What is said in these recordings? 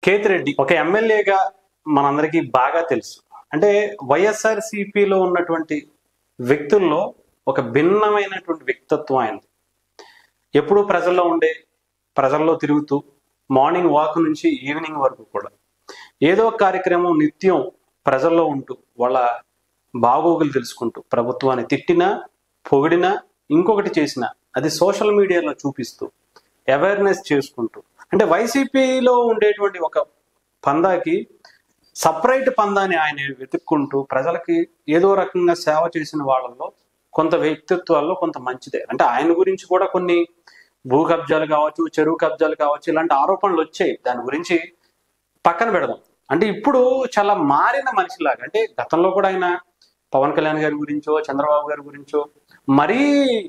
కేతిరెడ్డి ఒక ఎమ్మెల్యేగా మనందరికీ బాగా తెలుసు అంటే వైఎస్ఆర్ సిపిలో ఉన్నటువంటి వ్యక్తుల్లో ఒక భిన్నమైనటువంటి వ్యక్తిత్వం ఆయనది ఎప్పుడూ ప్రజల్లో ఉండే ప్రజల్లో తిరుగుతూ మార్నింగ్ వాక్ నుంచి ఈవినింగ్ వరకు కూడా ఏదో ఒక కార్యక్రమం నిత్యం ప్రజల్లో ఉంటూ వాళ్ళ బాగోగులు తెలుసుకుంటూ ప్రభుత్వాన్ని తిట్టినా పొగిడినా ఇంకొకటి చేసినా అది సోషల్ మీడియాలో చూపిస్తూ అవేర్నెస్ చేసుకుంటూ అంటే వైసీపీలో ఉండేటువంటి ఒక పందాకి సపరేట్ పందాని ఆయన వెతుక్కుంటూ ప్రజలకి ఏదో రకంగా సేవ చేసిన వాళ్ళల్లో కొంత వ్యక్తిత్వాల్లో కొంత మంచిదే అంటే ఆయన గురించి కూడా కొన్ని భూ కబ్జాలు కావచ్చు చెరువు కబ్జాలు కావచ్చు ఇలాంటి ఆరోపణలు వచ్చాయి దాని గురించి పక్కన పెడదాం అంటే ఇప్పుడు చాలా మారిన మనిషిలాగా అంటే గతంలో కూడా ఆయన పవన్ కళ్యాణ్ గారి గురించో చంద్రబాబు గారి గురించో మరీ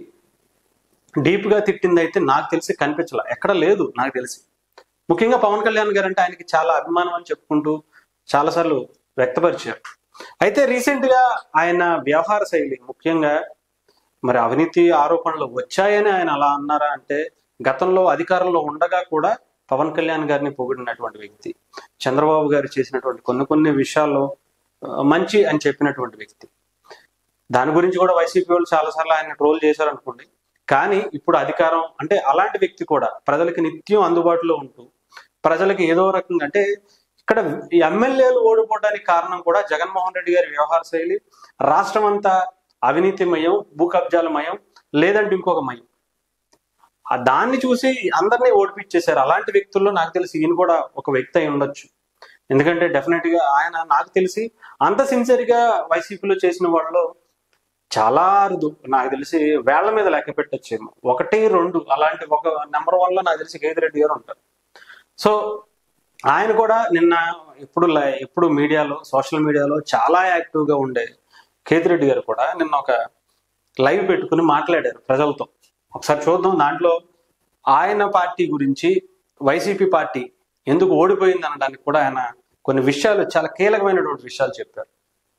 డీప్ గా తిట్టింది అయితే నాకు తెలిసి కనిపించలే ఎక్కడ లేదు నాకు తెలిసి ముఖ్యంగా పవన్ కళ్యాణ్ గారు అంటే ఆయనకి చాలా అభిమానం అని చెప్పుకుంటూ చాలాసార్లు వ్యక్తపరిచారు అయితే రీసెంట్ గా ఆయన వ్యవహార శైలి ముఖ్యంగా మరి అవినీతి ఆరోపణలు వచ్చాయని ఆయన అలా అన్నారా అంటే గతంలో అధికారంలో ఉండగా కూడా పవన్ కళ్యాణ్ గారిని పొగిడినటువంటి వ్యక్తి చంద్రబాబు గారు చేసినటువంటి కొన్ని కొన్ని విషయాల్లో ఆ, మంచి అని చెప్పినటువంటి వ్యక్తి దాని గురించి కూడా వైసీపీ వాళ్ళు చాలాసార్లు ఆయన ట్రోల్ చేశారు అనుకోండి కానీ ఇప్పుడు అధికారం అంటే అలాంటి వ్యక్తి కూడా ప్రజలకి నిత్యం అందుబాటులో ఉంటూ ప్రజలకి ఏదో రకంగా అంటే ఇక్కడ ఎమ్మెల్యేలు ఓడిపోవడానికి కారణం కూడా జగన్మోహన్ రెడ్డి గారి వ్యవహార శైలి రాష్ట్రం అంతా అవినీతిమయం భూ కబ్జాలమయం లేదంటే ఇంకొక మయం ఆ దాన్ని చూసి అందరినీ ఓడిపించేశారు అలాంటి వ్యక్తుల్లో నాకు తెలిసి ఈయన కూడా ఒక వ్యక్తి అయి ఉండొచ్చు ఎందుకంటే డెఫినెట్ గా ఆయన నాకు తెలిసి అంత సిన్సియర్ గా వైసీపీలో చేసిన వాళ్ళు చాలా అరుదు నాకు తెలిసి వేళ్ల మీద లెక్క పెట్టచ్చేమో ఒకటి రెండు అలాంటి ఒక నెంబర్ వన్ లో నాకు తెలిసి కేతిరెడ్డి గారు ఉంటారు సో ఆయన కూడా నిన్న ఎప్పుడు లై- ఎప్పుడు మీడియాలో సోషల్ మీడియాలో చాలా యాక్టివ్ గా ఉండే కేతిరెడ్డి గారు కూడా నిన్న ఒక లైవ్ పెట్టుకుని మాట్లాడారు ప్రజలతో ఒకసారి చూద్దాం దాంట్లో ఆయన పార్టీ గురించి వైసీపీ పార్టీ ఎందుకు ఓడిపోయింది అనడానికి కూడా ఆయన కొన్ని విషయాలు చాలా కీలకమైనటువంటి విషయాలు చెప్పారు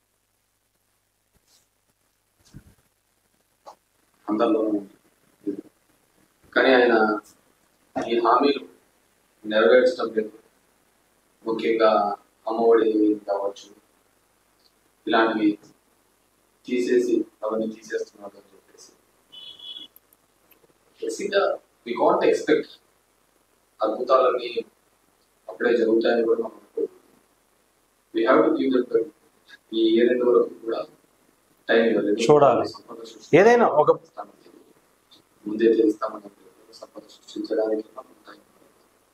అందరిలోనూ ఉంది. కానీ ఆయన ఈ హామీలు నెరవేర్చడం లేదు ముఖ్యంగా అమ్మఒడి కావచ్చు ఇలాంటివి తీసేసి అవన్నీ తీసేస్తున్నారు అని చెప్పేసి బేసిక్గా వి కాంట్ ఎక్స్పెక్ట్ అద్భుతాలన్నీ అప్పుడే జరుగుతాయని కూడా మనం అనుకోదు we have to give that ఈ ఇయర్ ఎండ్ వరకు కూడా టైం ఇవ్వలేదు చూడాలి. సంపద సృష్టి ఏదైనా ఒక ముందే తెలుస్తామని సంపద సృష్టించడానికి మనం టైం ఇవ్వలేదు.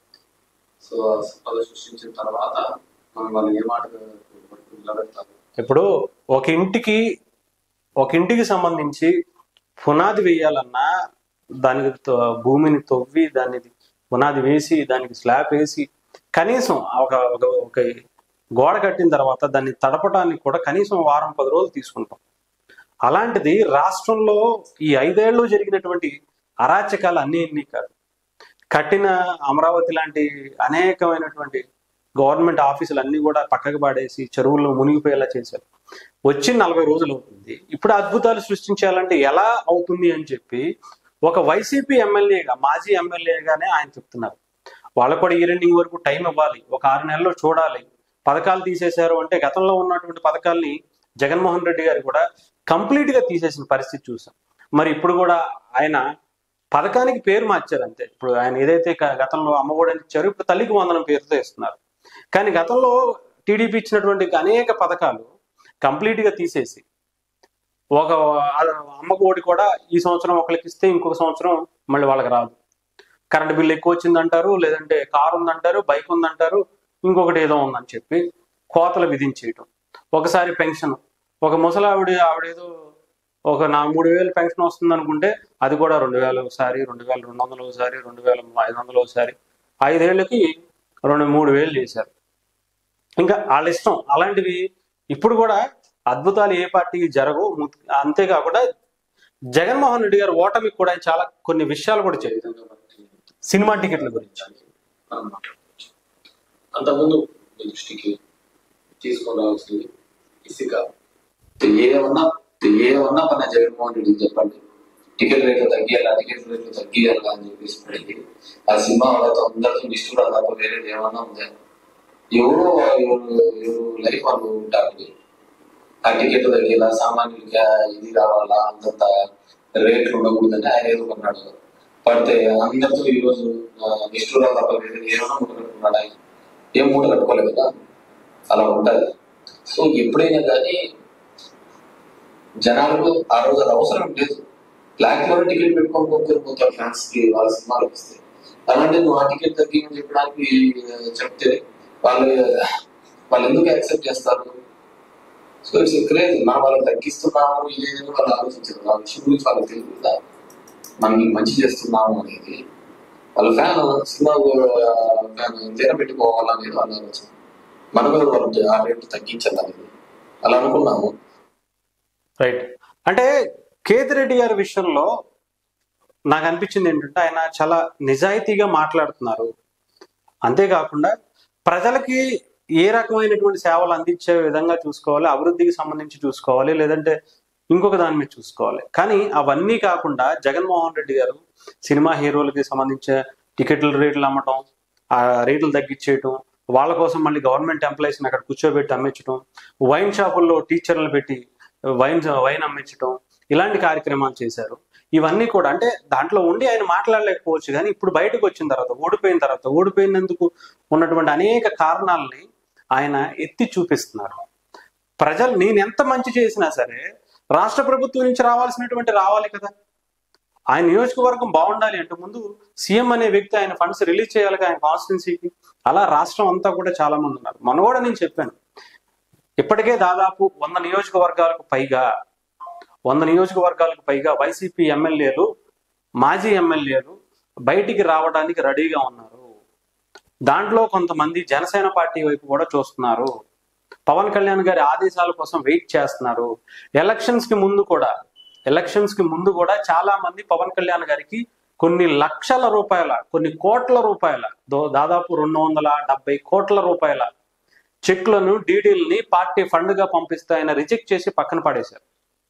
సో ఆ సంపద సృష్టించిన తర్వాత మనం వాళ్ళు ఏ మాట నిలబెడతారు ఇప్పుడు ఒక ఇంటికి ఒక ఇంటికి సంబంధించి పునాది వేయాలన్నా దానికి తో- భూమిని తవ్వి దాన్ని పునాది వేసి దానికి స్లాబ్ వేసి కనీసం ఒక ఒక ఒక గోడ కట్టిన తర్వాత దాన్ని తడపడానికి కూడా కనీసం వారం పది రోజులు తీసుకుంటాం అలాంటిది రాష్ట్రంలో ఈ ఐదేళ్లు జరిగినటువంటి అరాచకాలు అన్ని ఇన్ని కాదు కట్టిన అమరావతి లాంటి అనేకమైనటువంటి గవర్నమెంట్ ఆఫీసులు అన్ని కూడా పక్కకు పాడేసి చెరువుల్లో మునిగిపోయేలా చేశారు వచ్చి నలభై రోజులు అవుతుంది ఇప్పుడు అద్భుతాలు సృష్టించాలంటే ఎలా అవుతుంది అని చెప్పి ఒక వైసీపీ ఎమ్మెల్యేగా మాజీ ఎమ్మెల్యేగానే ఆయన చెప్తున్నారు వాళ్ళకు కూడా ఇయర్ ఎండింగ్ వరకు టైం ఇవ్వాలి ఒక ఆరు నెలల్లో చూడాలి పథకాలు తీసేశారు అంటే గతంలో ఉన్నటువంటి పథకాల్ని జగన్మోహన్ రెడ్డి గారు కూడా కంప్లీట్ గా తీసేసిన పరిస్థితి చూసాం మరి ఇప్పుడు కూడా ఆయన పథకానికి పేరు మార్చారు అంతే ఇప్పుడు ఆయన ఏదైతే క- గతంలో అమ్మఒడి అని ఇచ్చారో ఇప్పుడు తల్లికి వందనం పేరుతో ఇస్తున్నారు కానీ గతంలో టీడీపీ ఇచ్చినటువంటి అనేక పథకాలు కంప్లీట్ గా తీసేసి ఒక అమ్మకు ఓడి కూడా ఈ సంవత్సరం ఒకరికి ఇస్తే ఇంకొక సంవత్సరం మళ్ళీ వాళ్ళకి రాదు కరెంట్ బిల్ ఎక్కువ వచ్చిందంటారు లేదంటే కారు ఉందంటారు బైక్ ఉందంటారు ఇంకొకటి ఏదో ఉందని చెప్పి కోతలు విధించేయటం ఒకసారి పెన్షన్ ఒక ముసలావిడ ఆవిడేదో ఒక నా మూడు వేలు పెన్షన్ వస్తుంది అనుకుంటే అది కూడా రెండు వేలు ఒకసారి రెండు వేల రెండు వందలు ఒకసారి రెండు వేల ఐదు వందలు ఒకసారి ఐదేళ్లకి రెండు మూడు వేలు చేశారు ఇంకా వాళ్ళ ఇష్టం అలాంటివి ఇప్పుడు కూడా అద్భుతాలు ఏ పార్టీకి జరగవు ము- అంతేకాకుండా జగన్మోహన్ రెడ్డి గారు ఓటమికి కూడా చాలా కొన్ని విషయాలు కూడా ఏ చెప్పారు విధంగా మనకి సినిమా టికెట్ల గురించి మనం మాట్లాడుకోవచ్చు అంతకుముందు మీ దృష్టికి తీసుకొని రావాల్సింది ఇసుక ఏమన్నా ఏమన్నా మన జగన్మోహన్ రెడ్డికి చెప్పండి టికెట్ రేట్లు తగ్గియాలా టికెట్ రేట్లు తగ్గియాలా అని చెప్పేసి అడిగి ఆ సినిమా వాళ్ళతో అందరితో ఇష్టం కూడా తప్ప వేరేది ఏమన్నా ఉందా ఎవరో ఎవరు ఎవరు లైఫ్ వాళ్ళు ఉంటారు ఆ టికెట్ తగ్గేలా సామాన్యులకి ఇది రావాలా అంతంత రేట్లు ఉండకూడదని ఆయన ఏదో కొన్నాడు పడితే అందరితో ఈ రోజు నిష్ఠూరం తప్ప వేరే ఏమైనా మూట కట్టుకున్నాడు ఆయన ఏం మూట కట్టుకోలేదు కదా అలా ఉంటది సో ఎప్పుడైనా కానీ జనాలకు ఆ రోజు అది అవసరం లేదు బ్లాక్ లో టికెట్ పెట్టుకొని పోతే పోతారు ఫ్యాన్స్ కి వాళ్ళ సినిమాలకు వస్తే అలాంటి నువ్వు ఆ టికెట్ తగ్గిందని చెప్పడానికి చెప్తే వాళ్ళు వాళ్ళు ఎందుకు యాక్సెప్ట్ చేస్తారు సో ఇట్స్ క్రేజ్ మనం వాళ్ళకి తగ్గిస్తున్నాము ఇదేదో వాళ్ళు ఆలోచించారు ఆ విషయం గురించి వాళ్ళకి తెలియదు కదా మనం మీకు మంచి చేస్తున్నాము అనేది వాళ్ళ ఫ్యాన్ సినిమా ఫ్యాన్ తీర పెట్టుకోవాలనేది వాళ్ళ ఆలోచన మనం కూడా వాళ్ళు ఆ రేటు తగ్గించాలనేది అలా అనుకున్నాము రైట్ అంటే కేతిరెడ్డి గారి విషయంలో నాకు అనిపించింది ఏంటంటే ఆయన చాలా నిజాయితీగా మాట్లాడుతున్నారు అంతేకాకుండా ప్రజలకి ఏ రకమైనటువంటి సేవలు అందించే విధంగా చూసుకోవాలి అభివృద్ధికి సంబంధించి చూసుకోవాలి లేదంటే ఇంకొక దాని మీద చూసుకోవాలి కానీ అవన్నీ కాకుండా జగన్మోహన్ రెడ్డి గారు సినిమా హీరోలకి సంబంధించే టికెట్ల రేట్లు అమ్మటం ఆ రేట్లు తగ్గించేయటం వాళ్ళ కోసం మళ్ళీ గవర్నమెంట్ ఎంప్లాయీస్ని అక్కడ కూర్చోబెట్టి అమ్మించడం వైన్ షాపుల్లో టీచర్లు పెట్టి వైన్ వైన్ అమ్మించడం ఇలాంటి కార్యక్రమాలు చేశారు ఇవన్నీ కూడా అంటే దాంట్లో ఉండి ఆయన మాట్లాడలేకపోవచ్చు కానీ ఇప్పుడు బయటకు వచ్చిన తర్వాత ఓడిపోయిన తర్వాత ఓడిపోయినందుకు ఉన్నటువంటి అనేక కారణాలని ఆయన ఎత్తి చూపిస్తున్నారు ప్రజలు నేను ఎంత మంచి చేసినా సరే రాష్ట్ర ప్రభుత్వం నుంచి రావాల్సినటువంటి రావాలి కదా ఆయన నియోజకవర్గం బాగుండాలి అంటే ముందు సీఎం అనే వ్యక్తి ఆయన ఫండ్స్ రిలీజ్ చేయాలి కదా ఆయన కాన్స్టిట్యున్సీకి అలా రాష్ట్రం అంతా కూడా చాలా మంది ఉన్నారు మన కూడా నేను చెప్పాను ఇప్పటికే దాదాపు వంద నియోజకవర్గాలకు పైగా వంద నియోజకవర్గాలకు పైగా వైసీపీ ఎమ్మెల్యేలు మాజీ ఎమ్మెల్యేలు బయటికి రావడానికి రెడీగా ఉన్నారు దాంట్లో కొంతమంది జనసేన పార్టీ వైపు కూడా చూస్తున్నారు పవన్ కళ్యాణ్ గారి ఆదేశాల కోసం వెయిట్ చేస్తున్నారు ఎలక్షన్స్ కి ముందు కూడా ఎలక్షన్స్ కి ముందు కూడా చాలా మంది పవన్ కళ్యాణ్ గారికి కొన్ని లక్షల రూపాయల కొన్ని కోట్ల రూపాయల దో- దాదాపు రెండు వందల డెబ్బై కోట్ల రూపాయల చెక్లను డీడీల్ని పార్టీ ఫండ్ గా పంపిస్తే ఆయన రిజెక్ట్ చేసి పక్కన పడేశారు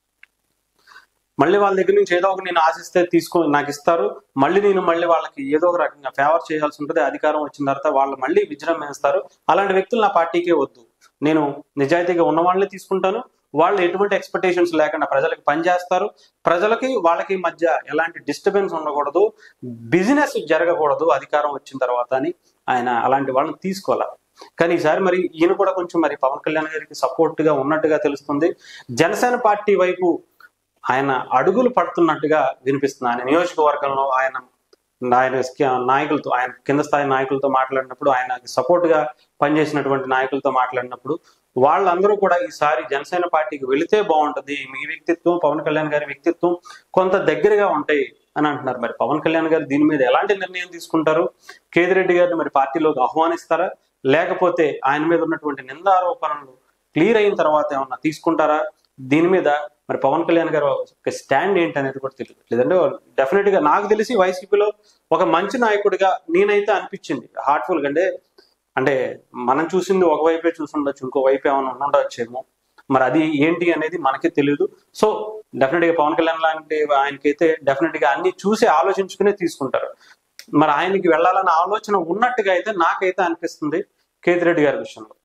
మళ్ళీ వాళ్ళ దగ్గర నుంచి ఏదో ఒక నేను ఆశిస్తే తీసుకో నాకు ఇస్తారు మళ్ళీ నేను మళ్ళీ వాళ్ళకి ఏదో ఒక రకంగా ఫేవర్ చేయాల్సి ఉంటుంది అధికారం వచ్చిన తర్వాత వాళ్ళు మళ్ళీ విజృంభిస్తారు అలాంటి వ్యక్తులు నా పార్టీకే వద్దు నేను నిజాయితీగా ఉన్న వాళ్ళని తీసుకుంటాను వాళ్ళు ఎటువంటి ఎక్స్పెక్టేషన్స్ లేకుండా ప్రజలకు పనిచేస్తారు ప్రజలకి వాళ్ళకి మధ్య ఎలాంటి డిస్టర్బెన్స్ ఉండకూడదు బిజినెస్ జరగకూడదు అధికారం వచ్చిన తర్వాత అని ఆయన అలాంటి వాళ్ళని తీసుకోవాలి కానీ ఈసారి మరి ఈయన కూడా కొంచెం మరి పవన్ కళ్యాణ్ గారికి సపోర్ట్ గా ఉన్నట్టుగా తెలుస్తుంది జనసేన పార్టీ వైపు ఆయన అడుగులు పడుతున్నట్టుగా వినిపిస్తుంది ఆయన నియోజకవర్గంలో ఆయన ఆయన నాయకులతో ఆయన కింద స్థాయి నాయకులతో మాట్లాడినప్పుడు ఆయనకి సపోర్ట్ గా పనిచేసినటువంటి నాయకులతో మాట్లాడినప్పుడు వాళ్ళందరూ కూడా ఈసారి జనసేన పార్టీకి వెళితే బాగుంటుంది మీ వ్యక్తిత్వం పవన్ కళ్యాణ్ గారి వ్యక్తిత్వం కొంత దగ్గరగా ఉంటాయి అని అంటున్నారు మరి పవన్ కళ్యాణ్ గారు దీని మీద ఎలాంటి నిర్ణయం తీసుకుంటారు కేదిరెడ్డి గారిని మరి పార్టీలోకి ఆహ్వానిస్తారా లేకపోతే ఆయన మీద ఉన్నటువంటి నిందారోపణలు క్లియర్ అయిన తర్వాత ఏమన్నా తీసుకుంటారా దీని మీద మరి పవన్ కళ్యాణ్ గారు ఒక స్టాండ్ ఏంటి అనేది కూడా తెలియదు లేదంటే డెఫినెట్ గా నాకు తెలిసి వైసీపీలో ఒక మంచి నాయకుడిగా నేనైతే అనిపించింది హార్ట్ఫుల్ గా అంటే అంటే మనం చూసింది ఒకవైపే చూసి ఉండొచ్చు ఇంకో వైపు ఏమైనా ఉండొచ్చేమో మరి అది ఏంటి అనేది మనకి తెలియదు సో డెఫినెట్ గా పవన్ కళ్యాణ్ లాంటి ఆయనకైతే డెఫినెట్ గా అన్ని చూసి ఆలోచించుకునే తీసుకుంటారు మరి ఆయనకి వెళ్ళాలన్న ఆలోచన ఉన్నట్టుగా అయితే నాకైతే అనిపిస్తుంది కేతిరెడ్డి గారి విషయంలో